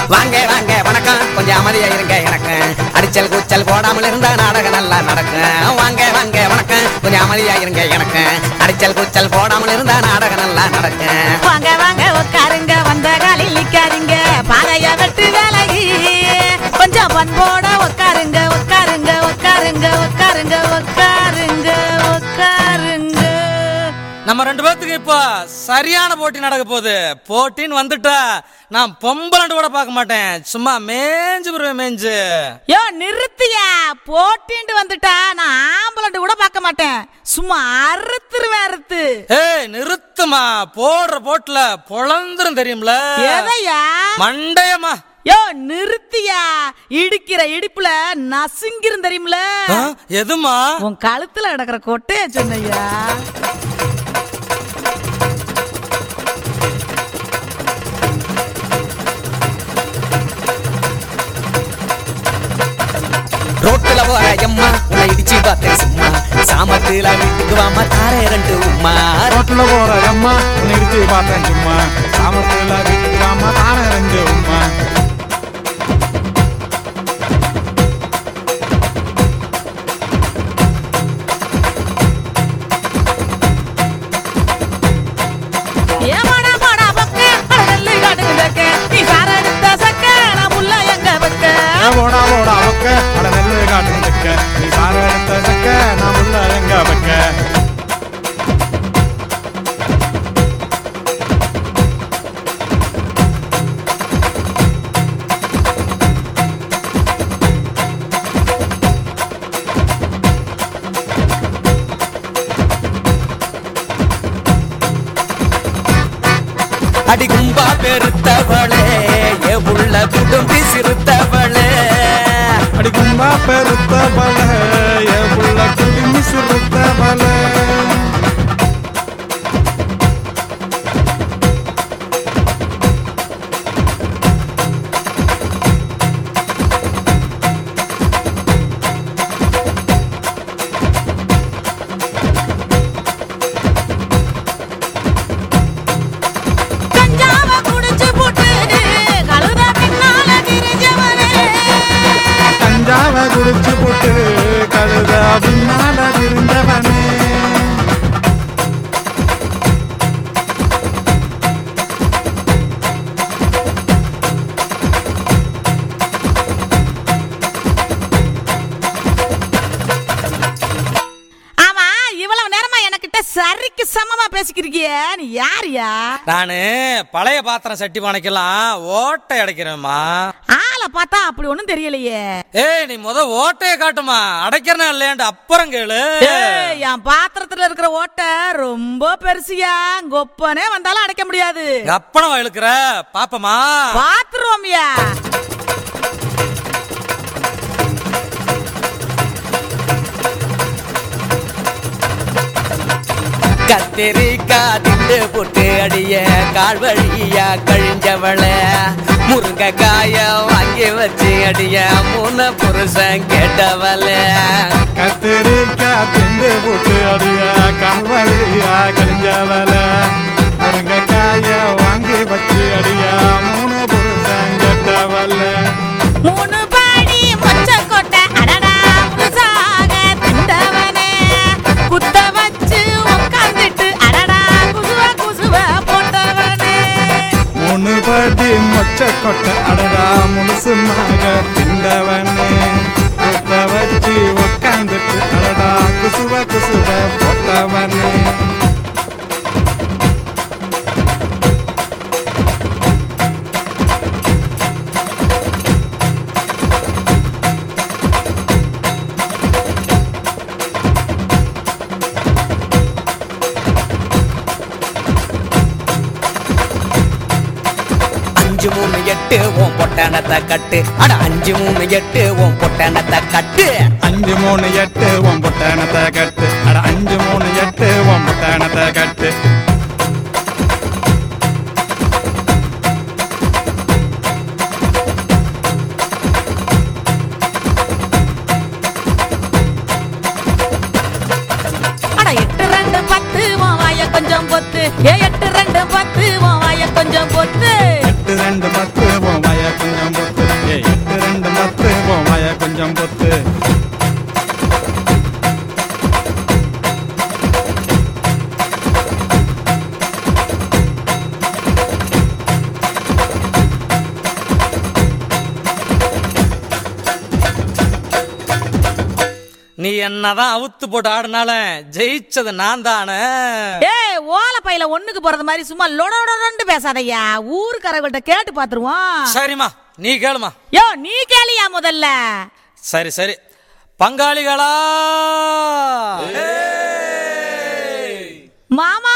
வாங்க வாங்க வணக்கம் கொஞ்சம் அமைதியா இருங்க எனக்கு அடிச்சல் கூச்சல் போடாமல் இருந்தா நாடகம் நல்லா நடக்கும் வாங்க வாங்க வணக்கம் கொஞ்சம் அமைதியா இருங்க எனக்கு அடிச்சல் கூச்சல் போடாமல் இருந்தா நாடகம் நல்லா நடக்கும் வாங்க வாங்க உட்காருங்க வந்த காலில் நிக்காதீங்க பாதைய வெட்டு வேலையி கொஞ்சம் பண்போட உட்காருங்க உட்காருங்க உட்காருங்க உட்காருங்க உட்காருங்க உட்காருங்க நம்ம ரெண்டு பேர்த்துக்கு இப்போ சரியான போட்டி நடக்க போகுது போட்டின்னு வந்துட்டா நான் பொம்பளண்டு கூட பார்க்க மாட்டேன் சும்மா மேஞ்சு வருவேன் மேஞ்சு யோ நிறுத்தியா போட்டின்ட்டு வந்துட்டா நான் ஆம்பளண்டு கூட பார்க்க மாட்டேன் சும்மா அறுத்துருவேன் அறுத்து ஏய் நிறுத்துமா போடுற போட்டுல பொழந்துரும் தெரியும்ல எதையா மண்டையம்மா யோ நிறுத்தியா இடிக்கிற இடிப்புல நசுங்கிரும் தெரியும்ல ஆ, எதுமா உன் கழுத்துல கிடக்குற கொட்டைய சொன்னையா ரோட்டுல போற எம்மா உன்னை இடிச்சு பார்த்தேன் சும்மா சாமத்துல வீட்டுக்கு வாமா தாரே ரெண்டு உம்மா ரோட்ல போற அம்மா நிறுத்தி பார்த்தேன் சும்மா சாமத்துல வீட்டுக்கு வாமா தானே ரெண்டு உம்மா ஏமாடா மாடா பக்க அழகல்லு காட்டுக்கு வைக்க நீ சார எடுத்த சக்க நான் முள்ள எங்க வைக்க ஏ போடா போடா அவக்க அட நெல்லு காட்டு நிக்க நீ சார எடுத்த சக்க நான் உள்ள எங்க வைக்க அடி கும்பா பெருத்தவளே ஏ உள்ள குடும்பி சிறுத்தவளே அடி கும்பா பெருத்த பல ஏ புள்ள குடிமி சிறுத்த பல கஞ்சாவ குடிச்சு போட்டு கழுத பின்னால திரிஞ்சவனே கஞ்சாவ குடிச்சு போட்டு கழுத பின்னால இருந்தவனே ஆமா இவ்வளவு நேரமா எனக்கிட்ட சரிக்கு சமமா பேசிக்கிருக்கிய நீ யாரியா நானு பழைய பாத்திரம் சட்டி பானைக்கெல்லாம் ஓட்டை அடைக்கிறேம்மா ஆளை பார்த்தா அப்படி ஒண்ணும் தெரியலையே ஏய் நீ முத ஓட்டைய காட்டுமா அடைக்கிறனா இல்லையாண்டு அப்புறம் கேளு ஏய், என் பாத்திரத்துல இருக்கிற ஓட்டை ரொம்ப பெருசியா கொப்பனே வந்தாலும் அடைக்க முடியாது அப்பளம் இழுக்கிற பாப்பமா பாத்துருவோம்யா கத்திரிக்காய் திண்டு போட்டு அடிய கால் வழியா கழிஞ்சவள முருங்கைக்காய வாங்கி வச்சு அடிய மூணு புருஷன் கேட்டவள கத்திரிக்காய் திண்டு போட்டு அடிய கால்வழியா கழிஞ்சவல முருங்கைக்காய வாங்கி வச்சு அடிய மூணு புருஷன் கெட்டவல்ல மூணு பாடி மொச்ச கொட்டை அடடா முழுசாக திண்டவனே குத்த வச்சு உட்கார்ந்துட்டு அடடா குசுவ குசுவ போட்டவனே மூணு படி மொச்ச கொட்டை அடடா முழுசுமாக திண்டவனே கொத்த வச்சு உட்காந்துட்டு அடடா குசுவ குசுவ போட்டவனே அஞ்சு மூணு எட்டு உன் பொட்டணத்தை கட்டு அட அஞ்சு மூணு எட்டு உன் பொட்டணத்தை கட்டு அஞ்சு மூணு எட்டு உன் புட்டணத்தை கட்டு அட அஞ்சு மூணு எட்டு உன் புட்டணத்தை கட்டு அட எட்டு ரெண்டு பத்து உன் வாய கொஞ்சம் பொத்து ஏ எட்டு ரெண்டு பத்து உன் வாய கொஞ்சம் பொத்து எட்டு ரெண்டு பத்து உன் வய கொஞ்சம் நீ என்னதான் அவுத்து போட்டு ஆடினாலும் ஜெயிச்சது நான் தானே ஏய் ஓலை பையில ஒண்ணுக்கு போறது மாதிரி சும்மா லொடொடொண்டு பேசாதய்யா ஊருக்காரங்கள்ட்ட கேட்டு பாத்துருவோம் சரிம்மா நீ கேளுமா யோ நீ கேளியா முதல்ல சரி சரி பங்காளிகளா மாமா